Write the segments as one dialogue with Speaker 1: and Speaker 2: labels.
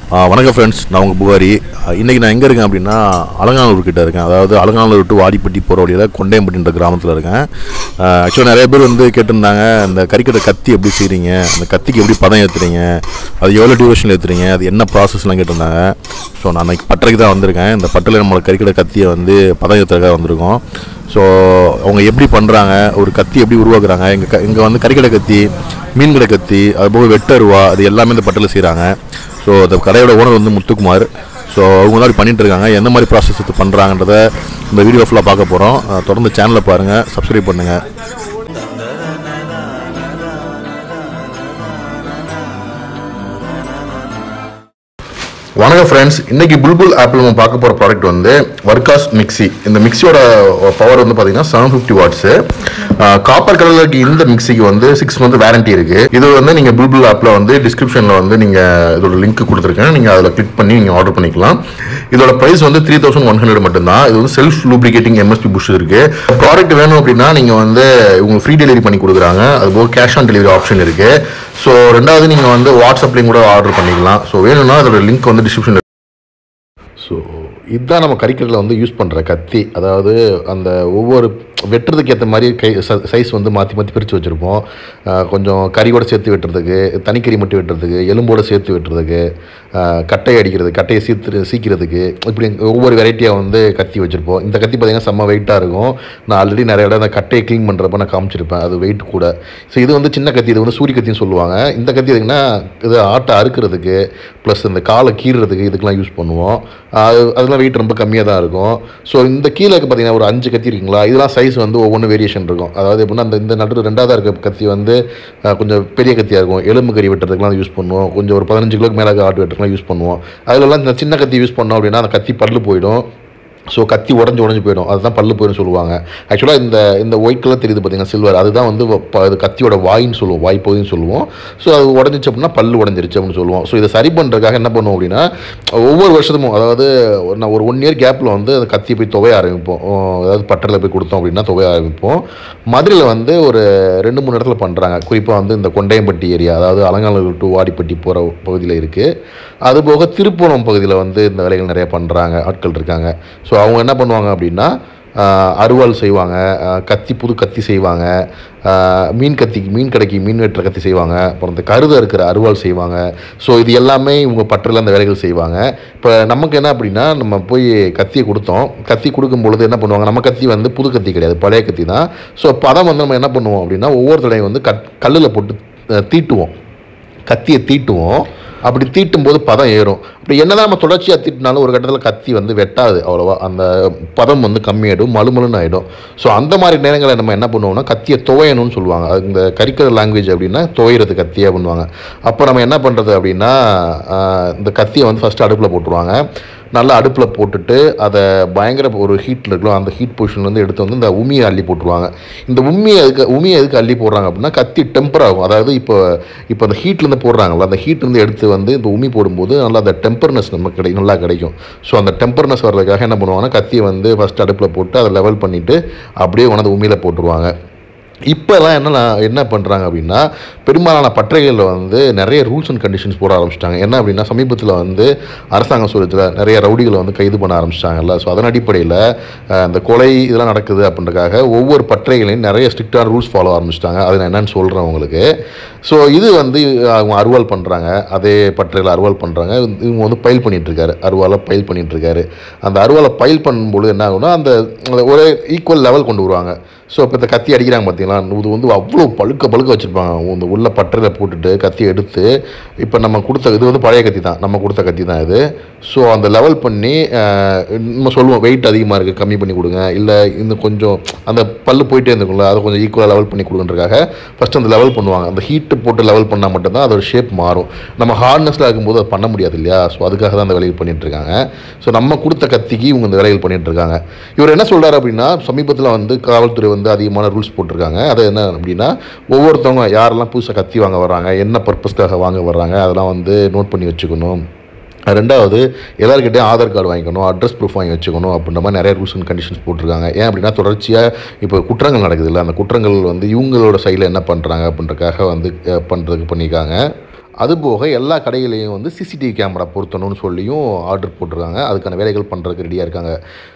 Speaker 1: ஆ, வணக்கம் ஃப்ரெண்ட்ஸ் நான் உங்கள் புகாரி ஆ, இன்னைக்கு நான் எங்கே இருக்கேன் அப்படின்னா அலங்காநல்லூர் கிட்ட இருக்கேன் அதாவது அலங்காநல்லூர் டு வாடிப்பட்டி போகிற வழியில் கொண்டையம்பட்டின்ற கிராமத்தில் இருக்கேன் ஆக்சுவலாக நிறைய பேர் வந்து கேட்டிருந்தாங்க அந்த கறிக்கடை கத்தி எப்படி செய்கிறீங்க அந்த கத்திக்கு எப்படி பதம் ஏற்றுறீங்க அது எவ்வளோ டியூரேஷனில் ஏற்றுறீங்க அது என்ன ப்ராசஸ்லாம் கேட்டிருந்தாங்க ஸோ நான் அன்னைக்கு பட்டறைக்கு தான் வந்திருக்கேன் இந்த பட்டறையில் நம்மளோட கறிக்கடை கத்தியை வந்து பதம் ஏற்றுறதுக்காக வந்திருக்கோம் ஸோ அவங்க எப்படி பண்ணுறாங்க ஒரு கத்தி எப்படி உருவாக்குறாங்க எங்கள் க இங்கே வந்து கறிக்கடை கத்தி மீன் கடை கத்தி அது போக வெட்டருவா அது எல்லாமே இந்த பட்டறையில் செய்கிறாங்க ஸோ அந்த கடையோட ஓனர் வந்து முத்துக்குமார் ஸோ அவங்க தான் பண்ணிட்டு இருக்காங்க எந்த மாதிரி ப்ராசஸ் எடுத்து பண்ணுறாங்கன்றத இந்த வீடியோ ஃபுல்லாக பார்க்க போகிறோம் தொடர்ந்து சேனலை பாருங்கள் சப்ஸ்கிரைப் பண்ணுங்கள் வணக்கம் ஃப்ரெண்ட்ஸ் இன்னைக்கு புல்புல் ஆப்பிள் நம்ம பார்க்க போகிற ப்ராடக்ட் வந்து வர்க்காஸ் மிக்ஸி இந்த மிக்ஸியோட பவர் வந்து பார்த்தீங்கன்னா செவன் ஃபிஃப்டி வாட்ஸு காப்பர் கலரில் இருக்க இந்த மிக்ஸிக்கு வந்து சிக்ஸ் மந்த் வாரண்டி இருக்கு இது வந்து நீங்கள் புல்புல் ஆப்பில் வந்து டிஸ்கிரிப்ஷனில் வந்து நீங்கள் இதோட லிங்க் கொடுத்துருக்கேன் நீங்கள் அதில் கிளிக் பண்ணி நீங்கள் ஆர்டர் பண்ணிக்கலாம் இதோட ப்ரைஸ் வந்து த்ரீ தௌசண்ட் ஒன் ஹண்ட்ரட் மட்டும்தான் இது வந்து செல்ஃப் லூப்ளிகேட்டிங் எம்எஸ்பி புஷ் இருக்கு ப்ராடக்ட் வேணும் அப்படின்னா நீங்கள் வந்து உங்களுக்கு ஃப்ரீ டெலிவரி பண்ணி கொடுக்குறாங்க அது போக கேஷ் ஆன் டெலிவரி ஆப்ஷன் இருக்கு ஸோ ரெண்டாவது நீங்கள் வந்து வாட்ஸ்அப்லேயும் கூட ஆர்டர் பண்ணிக்கலாம் ஸோ வேணும்னா அதோட லிங்க் வந்து டிஸ்கிரிப்ஷன் ஸோ இதுதான் நம்ம கறிக்கடையில் வந்து யூஸ் பண்ணுற கத்தி அதாவது அந்த ஒவ்வொரு வெட்டுறதுக்கு ஏற்ற மாதிரி கை சைஸ் வந்து மாற்றி மாற்றி பிரித்து வச்சுருப்போம் அஹ் கொஞ்சம் கறியோட சேர்த்து வெட்டுறதுக்கு தனிக்கறி மட்டும் வெட்டுறதுக்கு எலும்போட சேர்த்து வெட்டுறதுக்கு அஹ் கட்டை அடிக்கிறது கட்டையை சீத்து சீக்கிறதுக்கு இப்படி ஒவ்வொரு வெரைட்டியாக வந்து கத்தி வச்சுருப்போம் இந்த கத்தி பார்த்திங்கன்னா செம்ம வெயிட்டாக இருக்கும் நான் ஆல்ரெடி நிறைய இடம் அந்த கட்டையை க்ளீன் பண்ணுறப்ப நான் காமிச்சிருப்பேன் அது வெயிட் கூட ஸோ இது வந்து சின்ன கத்தி இது வந்து சூரிய கத்தின்னு சொல்லுவாங்க இந்த கத்தி எதுக்குன்னா இது ஆட்டை அறுக்கிறதுக்கு ப்ளஸ் இந்த காலை கீறுறதுக்கு இதுக்கெலாம் யூஸ் பண்ணுவோம் அது அதெல்லாம் வெயிட் ரொம்ப கம்மியாக தான் இருக்கும் ஸோ இந்த கீழே பார்த்தீங்கன்னா ஒரு அஞ்சு கத்தி இருக்குங்களா இதெல்லாம் சைஸ் வந்து ஒவ்வொன்று வேரியேஷன் இருக்கும் அதாவது எப்படின்னா அந்த இந்த நடு ரெண்டாவதாக இருக்க கத்தி வந்து அஹ், கொஞ்சம் பெரிய கத்தியாக இருக்கும் எலும்பு கறி வெட்டுறதுக்குலாம் யூஸ் பண்ணுவோம் கொஞ்சம் ஒரு பதினஞ்சு கிலோக்கு மேலே ஆட்டு வெட்டுறதுலாம் யூஸ் பண்ணுவோம் அதிலலாம் இந்த சின்ன கத்தி யூஸ் பண்ணோம் அப்படின்னா அந்த கத்தி பல்லு போயிடும் ஸோ கத்தி உடஞ்சி உடஞ்சி போயிடும் அதுதான் பல்லு போயிடும் சொல்லுவாங்க ஆக்சுவலாக இந்த இந்த ஒயிட் கலர் தெரியுது பார்த்தீங்கன்னா சில்வர் அதுதான் வந்து ப- இது கத்தியோட வாயின்னு சொல்லுவோம் வாய் பகுதின்னு சொல்லுவோம் ஸோ அது உடஞ்சிச்சு அப்படின்னா பல்லு உடஞ்சிருச்சு அப்படின்னு சொல்லுவோம் ஸோ இதை சரி பண்ணுறதுக்காக என்ன பண்ணுவோம் அப்படின்னா ஒவ்வொரு வருஷமும் அதாவது ஒரு நான் ஒரு ஒன் இயர் கேப்பில் வந்து அந்த கத்தியை போய் துவைய ஆரம்பிப்போம் ஓ, அதாவது பட்டறையில் போய் கொடுத்தோம் அப்படின்னா துவைய ஆரம்பிப்போம் மதுரையில் வந்து ஒரு ரெண்டு மூணு இடத்துல பண்ணுறாங்க குறிப்பாக வந்து இந்த கொண்டையம்பட்டி ஏரியா அதாவது அலங்காநல்லூர் டு வாடிப்பட்டி போகிற பகுதியில் இருக்குது அதுபோக திருப்பூணம் பகுதியில் வந்து இந்த வேலைகள் நிறைய பண்ணுறாங்க ஆட்கள் இருக்காங்க ஸோ அவங்க என்ன பண்ணுவாங்க அப்படின்னா ஆஹ், அருவாள் செய்வாங்க ஆஹ், கத்தி புது கத்தி செய்வாங்க ஆஹ், மீன் கத்தி மீன் கடைக்கு மீன் வெட்டுற கத்தி செய்வாங்க அப்புறம் இந்த கருதை இருக்கிற அருவாள் செய்வாங்க ஸோ இது எல்லாமே இவங்க பற்றில் அந்த வேலைகள் செய்வாங்க இப்போ நமக்கு என்ன அப்படின்னா நம்ம போய் கத்தியை கொடுத்தோம் கத்தி கொடுக்கும் பொழுது என்ன பண்ணுவாங்க நம்ம கத்தி வந்து புது கத்தி கிடையாது பழைய கத்தி தான் ஸோ பதம் வந்து நம்ம என்ன பண்ணுவோம் அப்படின்னா ஒவ்வொரு தடையும் வந்து கட் கல்லில் போட்டு அஹ், தீட்டுவோம் கத்தியை தீட்டுவோம் அப்படி தீட்டும் போது பதம் ஏறும் அப்படி என்னதான் நம்ம தொடர்ச்சியாக தீட்டினாலும் ஒரு கட்டத்தில் கத்தி வந்து வெட்டாது அவ்வளோவா அந்த பதம் வந்து கம்மியாயிடும் மழுமலுன்னு ஆகிடும் ஸோ அந்த மாதிரி நேரங்களில் நம்ம என்ன பண்ணுவோம்னா கத்தியை துவையணும்னு சொல்லுவாங்க அது இந்த கரிக்கல் லாங்குவேஜ் அப்படின்னா துவையிறது கத்தியாக பண்ணுவாங்க அப்போ நம்ம என்ன பண்ணுறது அப்படின்னா ஆஹ், இந்த கத்தியை வந்து ஃபஸ்ட்டு அடுப்பில் போட்டுருவாங்க நல்லா அடுப்பில் போட்டுட்டு அதை பயங்கர ஒரு ஹீட்டில் இருக்கலாம் அந்த ஹீட் பொசிஷன்லேருந்து எடுத்து வந்து இந்த உமியை அள்ளி போட்டுருவாங்க இந்த உமியை எதுக்கு உமியை எதுக்கு அள்ளி போடுறாங்க அப்படின்னா கத்தி டெம்பர் ஆகும் அதாவது இப்போ இப்போ அந்த ஹீட்லேருந்து போடுறாங்கல்ல அந்த ஹீட்லேருந்து எடுத்து வந்து இந்த உமி போடும்போது நல்லா அந்த டெம்பர்னஸ் நமக்கு கிடை நல்லா கிடைக்கும் ஸோ அந்த டெம்பர்னஸ் வர்றதுக்காக என்ன பண்ணுவாங்கன்னா கத்தியை வந்து ஃபஸ்ட் அடுப்பில் போட்டு அதை லெவல் பண்ணிவிட்டு அப்படியே கொண்டாந்து உமியில் போட்டுருவாங்க இப்போல்லாம் என்ன என்ன பண்ணுறாங்க அப்படின்னா பெரும்பாலான பட்டறைகளில் வந்து நிறைய ரூல்ஸ் அண்ட் கண்டிஷன்ஸ் போட ஆரம்பிச்சிட்டாங்க என்ன அப்படின்னா சமீபத்தில் வந்து அரசாங்க சூழத்தில் நிறைய ரவுடிகளை வந்து கைது பண்ண ஆரம்பிச்சிட்டாங்கல்ல ஸோ அதன் அடிப்படையில் இந்த கொலை இதெல்லாம் நடக்குது அப்படின்றக்காக ஒவ்வொரு பட்டறைகளையும் நிறைய ஸ்ட்ரிக்டான ரூல்ஸ் ஃபாலோ ஆரம்பிச்சிட்டாங்க அது நான் என்னன்னு சொல்கிறேன் உங்களுக்கு ஸோ இது வந்து அவங்க அருவாள் பண்ணுறாங்க அதே பட்டறையில் அருவாள் பண்ணுறாங்க இவங்க வந்து பயில் பண்ணிட்டு இருக்காரு அருவாலை பயில் பண்ணிட்டு இருக்காரு அந்த அருவாலை பயில் பண்ணும்போது என்ன ஆகும்னா அந்த அந்த ஒரே ஈக்குவல் லெவல் கொண்டு வருவாங்க ஸோ இப்போ இந்த கத்தி அடிக்கிறாங்க பார்த்தீங்களா இது வந்து அவ்வளோ பழுக்க பழுக்க வச்சுருப்பாங்க இந்த உள்ள பட்டறையில் போட்டுட்டு கத்தி எடுத்து இப்போ நம்ம கொடுத்த இது வந்து பழைய கத்தி தான் நம்ம கொடுத்த கத்தி தான் இது ஸோ அந்த லெவல் பண்ணி அஹ், நம்ம சொல்லுவோம் வெயிட் அதிகமாக இருக்குது கம்மி பண்ணி கொடுங்க இல்லை இன்னும் கொஞ்சம் அந்த பல்லு போயிட்டே இருந்துக்கும்ல அதை கொஞ்சம் ஈக்குவலாக லெவல் பண்ணி கொடுங்கன்றக்காக ஃபஸ்ட்டு அந்த லெவல் பண்ணுவாங்க அந்த ஹீட்டு போட்டு லெவல் பண்ணால் மட்டும்தான் அதோட ஷேப் மாறும் நம்ம ஹார்ட்னஸில் இருக்கும்போது அது பண்ண முடியாது இல்லையா ஸோ அதுக்காக தான் அந்த வேலைகள் பண்ணிட்டு இருக்காங்க ஸோ நம்ம கொடுத்த கத்திக்கு இவங்க இந்த வேலைகள் பண்ணிட்டு இருக்காங்க இவர் என்ன சொல்றாரு அப்படின்னா சமீபத்தில் வந்து காவல்துறை வந்து அதிகமான ரூல்ஸ் போட்டிருக்காங்க அது என்ன அப்படின்னா ஒவ்வொருத்தவங்க யாரெல்லாம் புதுசாக கத்தி வாங்க வர்றாங்க என்ன பர்பஸ்க்காக வாங்க வர்றாங்க அதெல்லாம் வந்து நோட் பண்ணி வச்சுக்கணும் ரெண்டாவது எல்லாருக்கிட்டையும் ஆதார் கார்டு வாங்கிக்கணும் அட்ரஸ் ப்ரூஃப் வாங்கி வச்சுக்கணும் அப்படின்ற மாதிரி நிறைய ரூல்ஸ் அண்ட் கண்டிஷன்ஸ் போட்டிருக்காங்க ஏன் அப்படின்னா தொடர்ச்சியாக இப்போ குற்றங்கள் நடக்குது இல்லை அந்த குற்றங்கள் வந்து இவங்களோட சைடில் என்ன பண்ணுறாங்க அப்படின்றக்காக வந்து அஹ், பண்ணுறதுக்கு பண்ணியிருக்காங்க அதுபோக எல்லா கடைகளையும் வந்து சிசிடிவி கேமரா பொருத்தணும்னு சொல்லியும் ஆர்டர் போட்டிருக்காங்க அதுக்கான வேலைகள் பண்ணுறதுக்கு ரெடியாக இருக்காங்க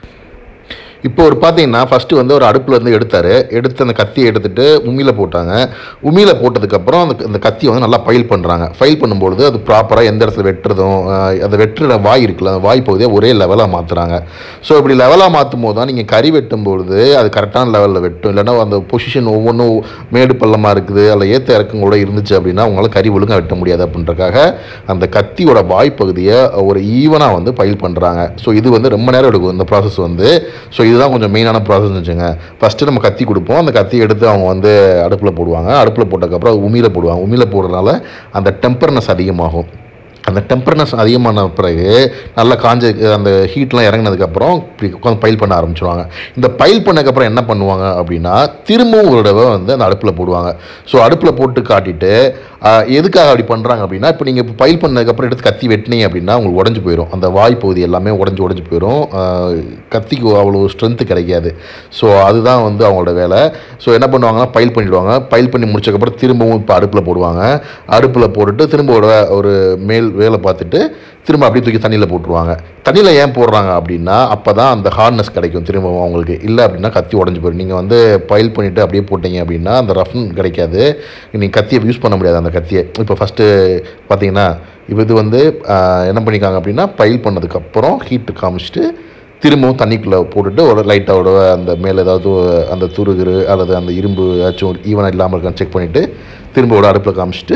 Speaker 1: இப்போ ஒரு பார்த்தீங்கன்னா ஃபஸ்ட்டு வந்து ஒரு அடுப்பில் இருந்து எடுத்தார் எடுத்து அந்த கத்தியை எடுத்துட்டு உமியில் போட்டாங்க உமியில் போட்டதுக்கப்புறம் அந்த அந்த கத்தியை வந்து நல்லா ஃபைல் பண்ணுறாங்க ஃபைல் பண்ணும்பொழுது அது ப்ராப்பராக எந்த இடத்துல வெட்டுறதும் அஹ், அந்த வெட்டுற வாய் இருக்குல்ல அந்த வாய் பகுதியை ஒரே லெவலாக மாற்றுறாங்க ஸோ இப்படி லெவலாக மாற்றும் போது தான் நீங்கள் கறி வெட்டும் பொழுது அது கரெக்டான லெவலில் வெட்டும் இல்லைன்னா அந்த பொசிஷன் ஒவ்வொன்றும் மேடு பள்ளமாக இருக்குது அதில் ஏற்ற இறக்கம் கூட இருந்துச்சு அப்படின்னா அவங்களால கறி ஒழுங்காக வெட்ட முடியாது அப்படின்றக்காக அந்த கத்தியோட வாய் பகுதியை ஒரு ஈவனாக வந்து பயில் பண்ணுறாங்க ஸோ இது வந்து ரொம்ப நேரம் எடுக்கும் இந்த ப்ராசஸ் வந்து ஸோ இதுதான் கொஞ்சம் மெயினான ப்ராசஸ் வச்சுங்க ஃபஸ்ட்டு நம்ம கத்தி கொடுப்போம் அந்த கத்தி எடுத்து அவங்க வந்து அடுப்பில் போடுவாங்க அடுப்பில் போட்டதுக்கப்புறம் அது உமியில் போடுவாங்க உமியில் போடுறதுனால அந்த டெம்பர்னஸ் அதிகமாகும் அந்த டெம்பர்னஸ் அதிகமான பிறகு நல்லா காஞ்ச அந்த ஹீட்லாம் இறங்கினதுக்கப்புறம் இப்படி உட்காந்து பைல் பண்ண ஆரம்பிச்சிருவாங்க இந்த பைல் பண்ணதுக்கப்புறம் என்ன பண்ணுவாங்க அப்படின்னா திரும்பவும் ஒரு தடவை வந்து அந்த அடுப்பில் போடுவாங்க ஸோ அடுப்பில் போட்டு காட்டிட்டு ஆஹ், எதுக்காக அப்படி பண்ணுறாங்க அப்படின்னா இப்போ நீங்கள் இப்போ பைல் பண்ணதுக்கப்புறம் எடுத்து கத்தி வெட்டினீங்க அப்படின்னா உங்களுக்கு உடஞ்சி போயிடும் அந்த வாய் பகுதி எல்லாமே உடஞ்சி உடஞ்சி போயிடும் ஆஹ், கத்திக்கு அவ்வளோ ஸ்ட்ரென்த்து கிடைக்காது ஸோ அதுதான் வந்து அவங்களோட வேலை ஸோ என்ன பண்ணுவாங்கன்னா பைல் பண்ணிடுவாங்க பைல் பண்ணி முடிச்சதுக்கப்புறம் திரும்பவும் இப்போ அடுப்பில் போடுவாங்க அடுப்பில் போட்டுட்டு திரும்ப ஒரு ஒரு மேல் வேலை பார்த்துட்டு திரும்ப அப்படியே தூக்கி தண்ணியில் போட்டுருவாங்க தண்ணியில் ஏன் போடுறாங்க அப்படின்னா அப்போ தான் அந்த ஹார்ட்னஸ் கிடைக்கும் திரும்பவும் அவங்களுக்கு இல்லை அப்படின்னா கத்தி உடஞ்சி போயிடும் நீங்கள் வந்து பைல் பண்ணிவிட்டு அப்படியே போட்டீங்க அப்படின்னா அந்த ரஃப்ன் கிடைக்காது நீங்கள் கத்தியை யூஸ் பண்ண முடியாது அந்த கத்தியை இப்போ ஃபஸ்ட்டு பார்த்தீங்கன்னா இப்போ இது வந்து ஆஹ், என்ன பண்ணிக்காங்க அப்படின்னா பைல் பண்ணதுக்கப்புறம் ஹீட்டு காமிச்சிட்டு திரும்பவும் தண்ணிக்குள்ளே போட்டுட்டு ஒரு லைட்டோட அந்த மேலே ஏதாவது அந்த துருகுரு அல்லது அந்த இரும்பு ஏதாச்சும் ஈவனாக இல்லாமல் இருக்கான்னு செக் பண்ணிவிட்டு திரும்ப ஒரு அடுப்பில் காமிச்சிட்டு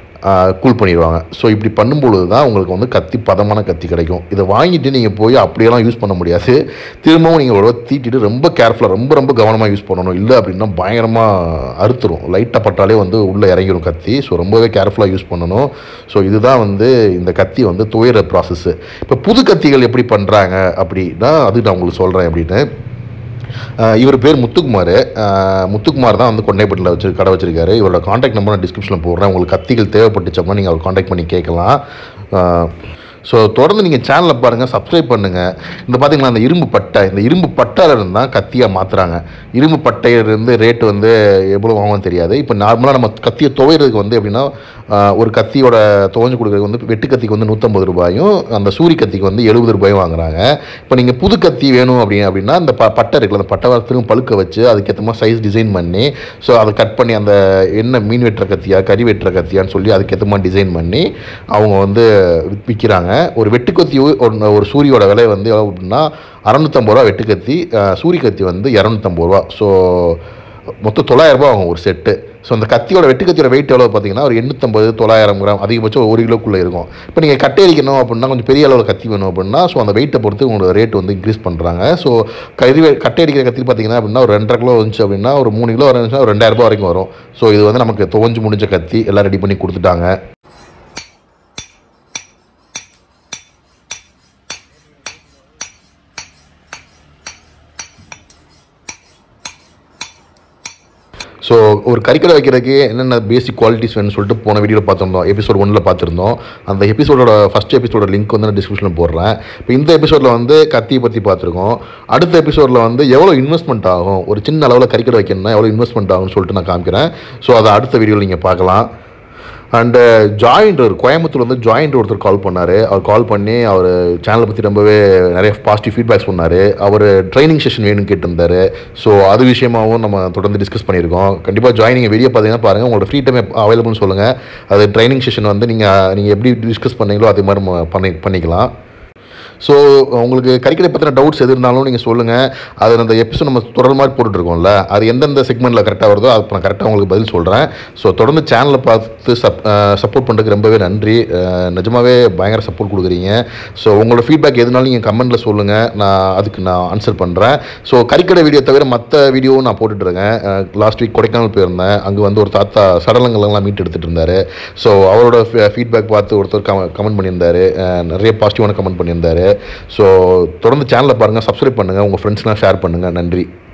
Speaker 1: கூல் பண்ணிடுவாங்க ஸோ இப்படி பண்ணும்பொழுது தான் உங்களுக்கு வந்து கத்தி பதமான கத்தி கிடைக்கும் இதை வாங்கிட்டு நீங்கள் போய் அப்படியெல்லாம் யூஸ் பண்ண முடியாது திரும்பவும் நீங்கள் ஒரு தீட்டிட்டு ரொம்ப கேர்ஃபுல்லாக ரொம்ப ரொம்ப கவனமாக யூஸ் பண்ணணும் இல்லை அப்படின்னா பயங்கரமாக அறுத்துரும் லைட்டாக பட்டாலே வந்து உள்ளே இறங்கிடும் கத்தி ஸோ ரொம்பவே கேர்ஃபுல்லாக யூஸ் பண்ணணும் ஸோ இதுதான் வந்து இந்த கத்தி வந்து துயர ப்ராசஸ்ஸு இப்போ புது கத்திகள் எப்படி பண்ணுறாங்க அப்படின்னா அது நான் உங்களுக்கு சொல்கிறேன் அப்படின்னு ஆஹ் இவர் பேர் முத்துக்குமார் ஆஹ் முத்துக்குமார் தான் வந்து கொண்டைப்பட்டில் வச்சு கடை வச்சிருக்காரு இவரோட காண்டாக்ட் நம்பர் நான் டிஸ்கிரிப்ஷனில் போடுறேன் உங்களுக்கு கத்திகள் தேவைப்பட்டுச்சு அப்படின்னா நீங்கள் அவர் காண்டாக்ட் பண்ணி கேட்கலாம் ஸோ தொடர்ந்து நீங்கள் சேனலை பாருங்கள் சப்ஸ்கிரைப் பண்ணுங்கள் இந்த பார்த்தீங்களா அந்த இரும்பு பட்டை இந்த இரும்பு பட்டையில இருந்து தான் கத்தியாக மாற்றுறாங்க இரும்பு பட்டையிலிருந்து ரேட்டு வந்து எவ்வளோ வாங்கும்னு தெரியாது இப்போ நார்மலாக நம்ம கத்தியை துவைறதுக்கு வந்து எப்படின்னா ஆஹ் ஒரு கத்தியோட துவஞ்சு கொடுக்குறது வந்து வெட்டு கத்திக்கு வந்து நூற்றம்பது ரூபாயும் அந்த சூரி கத்திக்கு வந்து எழுபது ரூபாயும் வாங்குறாங்க இப்போ நீங்கள் புது கத்தி வேணும் அப்படி அப்படின்னா அந்த ப பட்டை இருக்குல்ல அந்த பட்டை திரும்ப பழுக்க வச்சு அதுக்கேற்ற மாதிரி சைஸ் டிசைன் பண்ணி ஸோ அதை கட் பண்ணி அந்த என்ன மீன் வெட்டுற கத்தியா கறி வெட்டுற கத்தியான்னு சொல்லி அதுக்கேற்ற மாதிரி டிசைன் பண்ணி அவங்க வந்து வித்- விற்கிறாங்க ஒரு வெட்டுக்கத்தி ஒரு ஒரு சூரியோட விலை வந்து எவ்வளோ அப்படின்னா அறநூற்றம்பது ரூபா வெட்டுக்கத்தி அஹ், சூரி கத்தி வந்து இரநூத்தம்பது ரூபா ஸோ மொத்தம் தொள்ளாயிரம் ரூபாய் ஆகும் ஒரு செட்டு ஸோ அந்த கத்தியோட வெட்டுக்கத்தியோட வெயிட் எவ்வளோ பார்த்தீங்கன்னா ஒரு எண்ணூற்றம்பது தொள்ளாயிரம் கிராம் அதிகபட்சம் ஒரு கிலோக்குள்ளே இருக்கும் இப்போ நீங்கள் கட்டை அடிக்கணும் அப்படின்னா கொஞ்சம் பெரிய அளவில் கத்தி வேணும் அப்படின்னா ஸோ அந்த வெயிட்டை பொறுத்து உங்களோட ரேட் வந்து இன்க்ரீஸ் பண்ணுறாங்க ஸோ கறி வெ- கட்டை அடிக்கிற கத்தி பார்த்தீங்கன்னா அப்படின்னா ஒரு ரெண்டரை கிலோ வந்துச்சு அப்படின்னா ஒரு மூணு கிலோ இருந்துச்சுன்னா ஒரு ரெண்டாயிரம் ரூபாய் வரைக்கும் வரும் ஸோ இது வந்து நமக்கு துவஞ்சு முடிஞ்ச கத்தி எல்லாம் ரெடி பண்ணி கொடுத்துட்டாங்க ஸோ ஒரு கறிக்கடை வைக்கிறதுக்கு என்னென்ன பேசிக் குவாலிட்டிஸ் வேணும்னு சொல்லிட்டு போன வீடியோவில் பார்த்துருந்தோம் எபிசோட் ஒன்றில் பார்த்துருந்தோம் அந்த எபிசோடோட ஃபஸ்ட் எபிசோட லிங்க் வந்து நான் டிஸ்கிரிப்ஷனில் போடுறேன் இப்போ இந்த எபிசோடில் வந்து கத்தியை பற்றி பார்த்துருக்கோம் அடுத்த எபிசோடில் வந்து எவ்வளோ இன்வெஸ்ட்மெண்ட் ஆகும் ஒரு சின்ன அளவில் கறிக்கடை வைக்கணும்னா எவ்வளோ இன்வெஸ்ட்மெண்ட் ஆகும்னு சொல்லிட்டு நான் காமிக்கிறேன் ஸோ அதை அடுத்த வீடியோவில் நீங்கள் பார்க்கலாம் அண்டு ஜாயின்டர் கோயம்புத்தூர் வந்து ஜாயின்ட் ஒருத்தர் கால் பண்ணார் அவர் கால் பண்ணி அவர் சேனலை பற்றி ரொம்பவே நிறைய பாசிட்டிவ் ஃபீட்பேக்ஸ் சொன்னார் அவர் ட்ரைனிங் செஷன் வேணும்னு கேட்டிருந்தார் ஸோ அது விஷயமாவும் நம்ம தொடர்ந்து டிஸ்கஸ் பண்ணியிருக்கோம் கண்டிப்பாக ஜாயினிங் வீடியோ பார்த்தீங்கன்னா பாருங்கள் உங்களோட ஃப்ரீ டைம் அவைலபிள்னு சொல்லுங்கள் அது ட்ரைனிங் செஷன் வந்து நீங்கள் நீங்கள் எப்படி டிஸ்கஸ் பண்ணீங்களோ அதே மாதிரி நம்ம பண்ணி பண்ணிக்கலாம் ஸோ உங்களுக்கு கறிக்கடை பற்றின டவுட்ஸ் எது இருந்தாலும் நீங்கள் சொல்லுங்கள் அது அந்த எபிசோட் நம்ம தொடர் மாதிரி போட்டுட்ருக்கோம்ல அது எந்தெந்த செக்மெண்ட்டில் கரெக்டாக வருதோ அது நான் கரெக்டாக உங்களுக்கு பதில் சொல்கிறேன் ஸோ தொடர்ந்து சேனலை பார்த்து சப் சப்போர்ட் பண்ணுறதுக்கு ரொம்பவே நன்றி அஹ், நிஜமாவே பயங்கர சப்போர்ட் கொடுக்குறீங்க ஸோ உங்களோட ஃபீட்பேக் எதுனாலும் நீங்கள் கமெண்ட்டில் சொல்லுங்கள் நான் அதுக்கு நான் ஆன்சர் பண்ணுறேன் ஸோ கறிக்கடை வீடியோ தவிர மற்ற வீடியோவும் நான் போட்டுட்ருக்கேன் லாஸ்ட் வீக் கொடைக்கானல் போயிருந்தேன் அங்கே வந்து ஒரு தாத்தா சடலங்கள்லாம் மீட் எடுத்துகிட்டு இருந்தார் ஸோ அவரோட ஃபீட்பேக் பார்த்து ஒருத்தர் கமெண்ட் பண்ணியிருந்தாரு அஹ், நிறைய பாசிட்டிவான கமெண்ட் பண்ணியிருந்தாரு ஸோ தொடர்ந்து சேனலை பாருங்கள் சப்ஸ்கிரைப் பண்ணுங்கள் உங்கள் ஃப்ரெண்ட்ஸ்லாம் ஷேர் பண்ணுங்கள் நன்றி